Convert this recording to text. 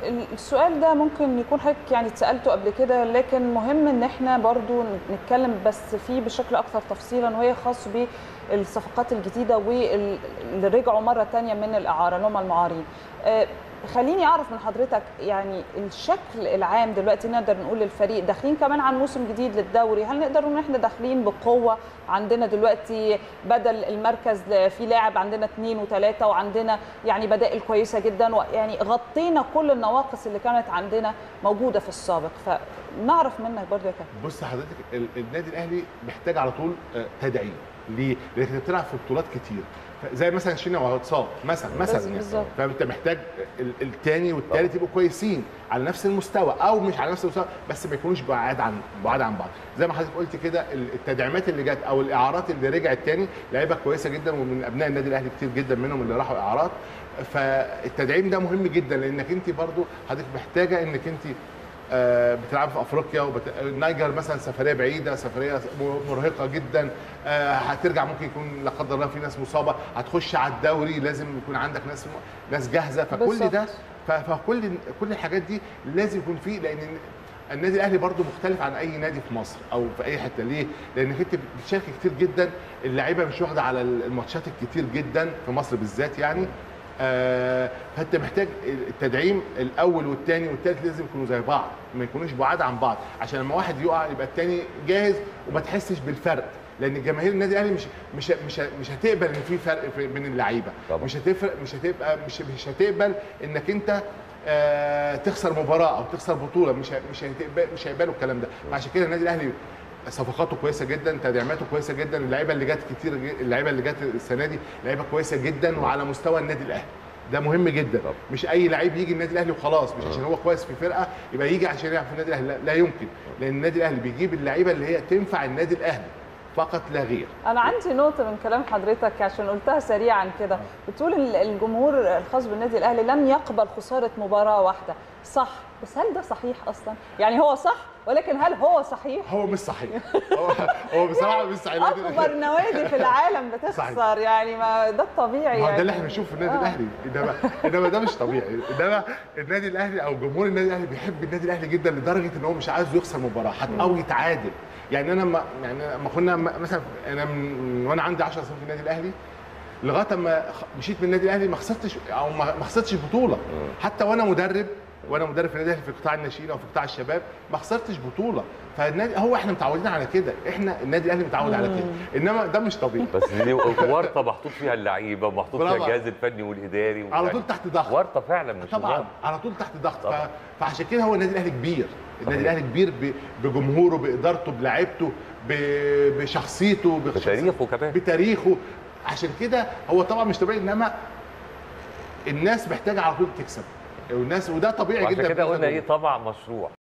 السؤال ده ممكن يكون حضرتك يعني اتسالته قبل كده لكن مهم ان احنا برضو نتكلم بس فيه بشكل اكثر تفصيلا وهي خاص بالصفقات الجديده واللي رجعوا مره ثانيه من الاعاره اللي هم المعارين آه، خليني اعرف من حضرتك يعني الشكل العام دلوقتي نقدر نقول للفريق داخلين كمان عن موسم جديد للدوري هل نقدر نقول احنا داخلين بقوه عندنا دلوقتي بدل المركز في لاعب عندنا اثنين وثلاثه وعندنا يعني بدائل كويسه جدا ويعني غطينا كل النواقص اللي كانت عندنا موجوده في السابق فنعرف منك برضه يا كابتن بص حضرتك ال- النادي الاهلي محتاج على طول آه، تدعيم ليه؟ لانك انت بتلعب في بطولات كتير ف- زي مثلا شينا وعتصام مثلا مثلا يعني بالظبط. فانت محتاج ال- التاني والتالت يبقوا كويسين على نفس المستوى او مش على نفس المستوى بس ما يكونوش بعاد عن بعاد عن بعض زي ما حضرتك قلت كده ال- التدعيمات اللي جت او الاعارات اللي رجعت تاني لعيبه كويسه جدا ومن ابناء النادي الاهلي كتير جدا منهم اللي راحوا اعارات فالتدعيم ده مهم جدا لانك انت برضو حضرتك محتاجه انك انت آه، بتلعب في افريقيا وبت... النيجر مثلا سفريه بعيده سفريه م- مرهقه جدا آه، هترجع ممكن يكون لا قدر الله في ناس مصابه هتخش على الدوري لازم يكون عندك ناس ناس جاهزه فكل بالظبط. ده ف- فكل كل الحاجات دي لازم يكون فيه لان النادي الاهلي برضو مختلف عن اي نادي في مصر او في اي حته ليه؟ لانك انت بتشارك كتير جدا اللعيبه مش واخده على الماتشات الكتير جدا في مصر بالذات يعني آه، فانت محتاج التدعيم الاول والثاني والثالث لازم يكونوا زي بعض ما يكونوش بعاد عن بعض عشان لما واحد يقع يبقى الثاني جاهز وما تحسش بالفرق لان جماهير النادي الاهلي مش مش مش مش هتقبل ان في فرق في- بين اللعيبه طبعا. مش هتفرق مش هتبقى مش مش هتقبل انك انت آه، تخسر مباراه او تخسر بطوله مش ه- مش هتقبل مش هيقبلوا الكلام ده عشان كده النادي الاهلي صفقاته كويسه جدا تدعيماته كويسه جدا اللعيبه اللي جت كتير ج- اللعيبه اللي جت السنه دي لعيبه كويسه جدا وعلى مستوى النادي الاهلي ده مهم جدا طبعا. مش اي لعيب يجي النادي الاهلي وخلاص مش عشان هو كويس في فرقه يبقى يجي عشان يلعب في النادي الاهلي لا, لا يمكن لان النادي الاهلي بيجيب اللعيبه اللي هي تنفع النادي الاهلي فقط لا غير انا عندي نقطه من كلام حضرتك عشان قلتها سريعا كده بتقول ال- الجمهور الخاص بالنادي الاهلي لم يقبل خساره مباراه واحده صح بس هل ده صحيح اصلا يعني هو صح ولكن هل هو صحيح هو مش صحيح هو, هو بصراحه مش صحيح اكبر نوادي في العالم بتخسر يعني ما ده الطبيعي ما هو يعني ده اللي احنا بنشوفه في النادي آه. الاهلي انما انما ده مش طبيعي انما النادي الاهلي او جمهور النادي الاهلي بيحب النادي الاهلي جدا لدرجه ان هو مش عايز يخسر مباراه حتى او يتعادل يعني انا ما يعني لما كنا م- مثلا انا من وانا عندي 10 سنين في النادي الاهلي لغايه ما خ- مشيت من النادي الاهلي ما خسرتش او ما ما خسرتش بطوله حتى وانا مدرب وانا مدرب في النادي الاهلي في قطاع الناشئين او في قطاع الشباب ما خسرتش بطوله فالنادي هو احنا متعودين على كده احنا النادي الاهلي متعود على كده انما ده مش طبيعي بس دي ورطه محطوط فيها اللعيبه ومحطوط فيها برافو. الجهاز الفني والاداري على ويعني طول تحت ضغط ورطه فعلا مش طبعا هزار. على طول تحت ضغط طبعاً. ف... فعشان كده هو النادي الاهلي كبير النادي صحيح. الاهلي كبير ب... بجمهوره بادارته بلاعيبته ب... بشخصيته بشخص- بتاريخه كمان. بتاريخه عشان كده هو طبعا مش طبيعي انما الناس محتاجه على طول تكسب والناس وده طبيعي وعشان جدا كده بالنسبة قلنا لهم. ايه طبع مشروع